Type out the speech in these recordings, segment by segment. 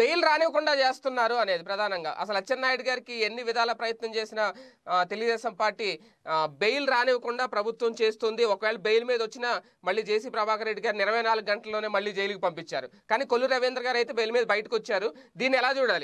Bail రానివ్వకుండా చేస్తున్నారు అనేది ప్రధానంగా అసలు అచ్చెన్నాయుడు గారికి ఎన్ని విధాల ప్రయత్నం చేసినా ఆ, తెలుగుదేశం పార్టీ ఆ, బెయిల్ రానివ్వకుండా ప్రభుత్వం చేస్తుంది ఒకవేళ బెయిల్ మీద వచ్చినా మళ్ళీ జేసీ ప్రభాకర్ రెడ్డి గారు ఇరవై నాలుగు గంటల్లోనే మళ్ళీ జైలుకి పంపించారు కానీ కొల్లు రవీంద్ర గారు అయితే బెయిల్ మీద బయటకు వచ్చారు దీన్ని ఎలా చూడాలి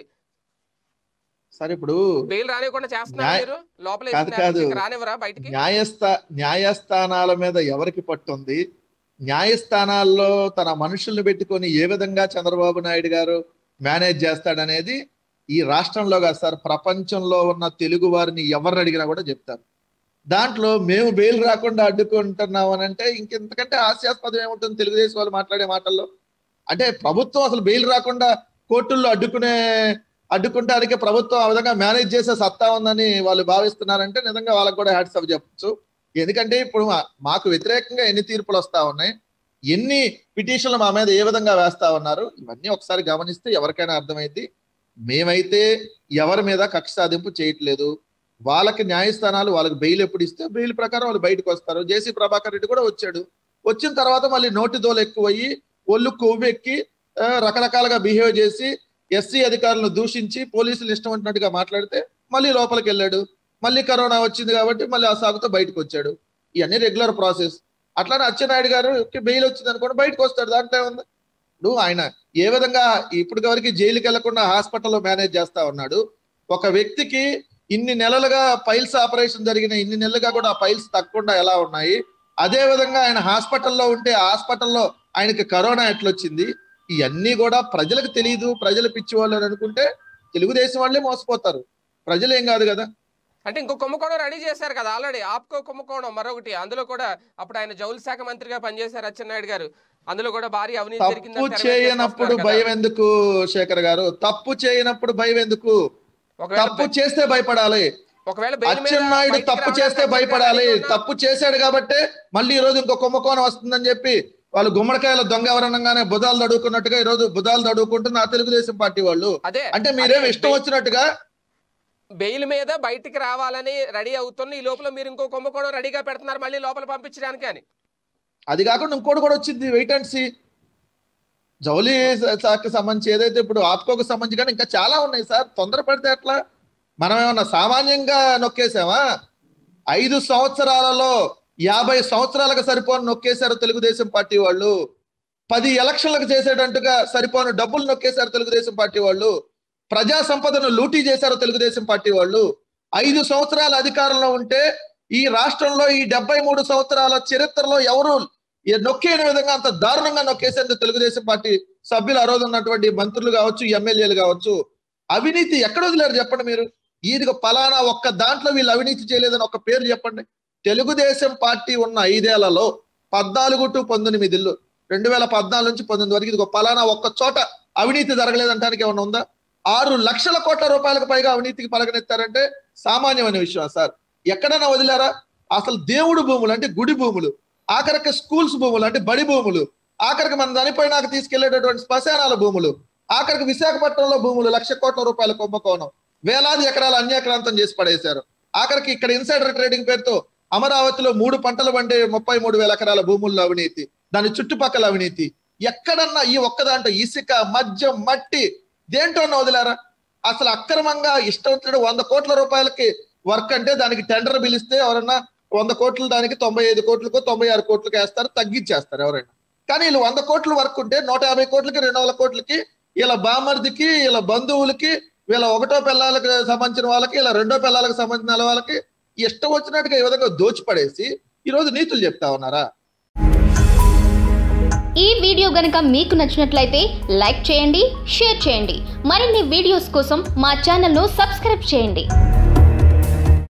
సరే ఇప్పుడు బెయిల్ రానివ్వకుండా చేస్తున్నారు న్యాయ- మీరు లోపల కాదు, వేసిన కాదు. ఇంకా రానివ్వరా బయటికి న్యాయస్థా న్యాయస్థానాల మీద ఎవరికి పట్టుంది న్యాయస్థానాల్లో తన మనుషుల్ని పెట్టుకొని ఏ విధంగా చంద్రబాబు నాయుడు గారు మేనేజ్ చేస్తాడనేది ఈ రాష్ట్రంలో కాదు సార్ ప్రపంచంలో ఉన్న తెలుగు వారిని ఎవరిని అడిగినా కూడా చెప్తారు దాంట్లో మేము బెయిల్ రాకుండా అడ్డుకుంటున్నాం అని అంటే ఇంకెంతకంటే హాస్యాస్పదం ఏముంటుంది తెలుగుదేశం వాళ్ళు మాట్లాడే మాటల్లో అంటే ప్రభుత్వం అసలు బెయిల్ రాకుండా కోర్టుల్లో అడ్డుకునే అడ్డుకుంటానికి ప్రభుత్వం ఆ విధంగా మేనేజ్ చేసే సత్తా ఉందని వాళ్ళు భావిస్తున్నారంటే నిజంగా వాళ్ళకి కూడా హ్యాట్స్ ఆఫ్ చెప్పచ్చు ఎందుకంటే ఇప్పుడు మా- మాకు వ్యతిరేకంగా ఎన్ని తీర్పులు వస్తా ఉన్నాయి ఎన్ని పిటిషన్లు మా మీద ఏ విధంగా వేస్తా ఉన్నారు ఇవన్నీ ఒకసారి గమనిస్తే ఎవరికైనా అర్థమైంది మేమైతే ఎవరి మీద కక్ష సాధింపు చేయట్లేదు వాళ్ళకి న్యాయస్థానాలు వాళ్ళకి బెయిల్ ఎప్పుడు ఇస్తే బెయిల్ ప్రకారం వాళ్ళు బయటకు వస్తారు జేసీ ప్రభాకర్ రెడ్డి కూడా వచ్చాడు వచ్చిన తర్వాత మళ్ళీ నోటి దోలు ఎక్కువయ్యి ఒళ్ళు కొవ్వెక్కి ఆ, రకరకాలుగా బిహేవ్ చేసి ఎస్సీ అధికారులను దూషించి పోలీసులు ఇష్టం వచ్చినట్టుగా మాట్లాడితే మళ్ళీ లోపలికి వెళ్ళాడు మళ్ళీ కరోనా వచ్చింది కాబట్టి మళ్ళీ ఆ సాగుతో బయటకు వచ్చాడు ఇవన్నీ రెగ్యులర్ ప్రాసెస్ అట్లానే అచ్చెన్నాయుడు గారు బెయిల్ వచ్చింది అనుకోండి బయటకు వస్తాడు దాంట్లో ఉంది ఇప్పుడు ఆయన ఏ విధంగా ఇప్పటి వరకు జైలుకి వెళ్లకుండా హాస్పిటల్లో మేనేజ్ చేస్తా ఉన్నాడు ఒక వ్యక్తికి ఇన్ని నెలలుగా పైల్స్ ఆపరేషన్ జరిగిన ఇన్ని నెలలుగా కూడా ఆ పైల్స్ తగ్గకుండా ఎలా ఉన్నాయి అదే విధంగా ఆయన హాస్పిటల్లో ఉంటే ఆ హాస్పిటల్లో ఆయనకి కరోనా ఎట్లొచ్చింది ఇవన్నీ కూడా ప్రజలకు తెలియదు ప్రజలు పిచ్చివాళ్ళు అని అనుకుంటే తెలుగుదేశం వాళ్ళే మోసపోతారు ప్రజలు ఏం కాదు కదా అంటే ఇంకో కుంభకోణం రెడీ చేశారు కదా ఆల్రెడీ ఆప్కో కుంభకోణం మరొకటి అందులో కూడా అప్పుడు ఆయన జౌలి శాఖ మంత్రిగా పనిచేశారు అచ్చెన్నాయుడు గారు అందులో కూడా భారీ అవినీతి తప్పు జరిగిందని తెర మీద చేయనప్పుడు తీసుకొస్తున్నారు కదా. భయం ఎందుకు శేఖర్ గారు తప్పు చేయనప్పుడు భయం ఎందుకు ఒకవేళ తప్పు చేస్తే భయపడాలి ఒకవేళ బెయిల్ మీద అచ్చెన్నాయుడు బయటికి తప్పు రావడానికి చేస్తే అచ్చెన్నాయుడు భయపడాలి రెడీగా ఉన్నారు. తప్పు చేశాడు కాబట్టి మళ్ళీ ఈ రోజు ఇంకో కుంభకోణం వస్తుందని చెప్పి వాళ్ళు గుమ్మడికాయల దొంగ ఎవరనగానే బుధాలు తడుకున్నట్టుగా ఈ రోజు బుధాలు తడుకుంటున్న ఆ తెలుగుదేశం పార్టీ వాళ్ళు అదే అంటే మీరేం అదే ఇష్టం వచ్చినట్టుగా బెయిల్ మీద బయటికి రావాలని రెడీ అవుతున్న ఈ లోపల మీరు ఇంకో కుంభకోణం రెడీగా పెడుతున్నారు మళ్ళీ లోపల పంపించడానికి అని అది కాకుండా ఇంకోటి కూడా వచ్చింది వెయిట్ అండ్ సీ జౌలి శాఖకి సంబంధించి ఏదైతే ఇప్పుడు ఆప్కోకు సంబంధించి కానీ ఇంకా చాలా ఉన్నాయి సార్ తొందరపడితే ఎట్లా మనం ఏమన్నా సామాన్యంగా నొక్కేసామా ఐదు సంవత్సరాలలో యాభై సంవత్సరాలకు సరిపోని నొక్కేశారు తెలుగుదేశం పార్టీ వాళ్ళు పది ఎలక్షన్లకు చేసేటట్టుగా సరిపోని డబ్బులు నొక్కేశారు తెలుగుదేశం పార్టీ వాళ్ళు ప్రజా సంపదను లూటీ చేశారు తెలుగుదేశం పార్టీ వాళ్ళు ఐదు సంవత్సరాల అధికారంలో ఉంటే ఈ రాష్ట్రంలో ఈ డెబ్బై మూడు సంవత్సరాల చరిత్రలో ఎవరు ఈ నొక్కేని విధంగా అంత దారుణంగా నొక్కేసేందుకు తెలుగుదేశం పార్టీ సభ్యులు ఆ రోజు ఉన్నటువంటి మంత్రులు కావచ్చు ఎమ్మెల్యేలు కావచ్చు అవినీతి ఎక్కడ వదిలేరు చెప్పండి మీరు ఈదిగో పలానా ఒక్క దాంట్లో వీళ్ళు అవినీతి చేయలేదని ఒక పేరు చెప్పండి తెలుగుదేశం పార్టీ ఉన్న ఐదేళ్లలో పద్నాలుగు టు పంతొమ్మిదిళ్ళు రెండు వేల పద్నాలుగు నుంచి పంతొమ్మిది వరకు ఇదిగో పలానా ఒక్క చోట అవినీతి జరగలేదంటానికి ఏమైనా ఉందా ఆరు లక్షల కోట్ల రూపాయలకు పైగా అవినీతికి పలకనెత్తారంటే సామాన్యమైన విషయం సార్ ఎక్కడైనా వదిలారా అసలు దేవుడు భూములు అంటే గుడి భూములు ఆఖరికి స్కూల్స్ భూములు అంటే బడి భూములు ఆఖరికి మన చనిపోయినాక తీసుకెళ్లేటటువంటి శ్మశానాల భూములు ఆఖరికి విశాఖపట్నంలో భూములు లక్ష కోట్ల రూపాయల కుంభకోణం వేలాది ఎకరాలు అన్యాక్రాంతం చేసి పడేశారు ఆఖరికి ఇక్కడ ఇన్సైడర్ ట్రేడింగ్ పేరుతో అమరావతిలో మూడు పంటలు పండే ముప్పై మూడు వేల ఎకరాల భూముల్లో అవినీతి దాని చుట్టుపక్కల అవినీతి ఎక్కడన్నా ఈ ఒక్క దాంట్లో ఇసుక మద్యం మట్టి దేంటోన్నా వదిలారా అసలు అక్రమంగా ఇష్టం వచ్చినట్టు వంద కోట్ల రూపాయలకి వర్క్ అంటే దానికి టెండర్ పిలిస్తే ఎవరన్నా వంద కోట్లు దానికి తొంభై ఐదు కోట్లకు తొంభై ఆరు కోట్లకు వేస్తారు తగ్గించేస్తారు ఎవరైనా కానీ వీళ్ళు వంద కోట్ల వర్క్ ఉంటే నూట యాభై కోట్లకి రెండు వందల కోట్లకి వీళ్ళ బామర్దికి వీళ్ళ బంధువులకి వీళ్ళ ఒకటో పిల్లలకు సంబంధించిన వాళ్ళకి ఇలా రెండో పిల్లలకు సంబంధించిన వాళ్ళకి ఇష్టం వచ్చినట్టుగా ఈ విధంగా దోచిపడేసి ఈ రోజు నీతులు చెప్తా ఉన్నారా ఈ వీడియో గనుక మీకు నచ్చినట్లయితే లైక్ చేయండి షేర్ చేయండి మరిన్ని వీడియోస్ కోసం మా ఛానల్ను సబ్స్క్రైబ్ చేయండి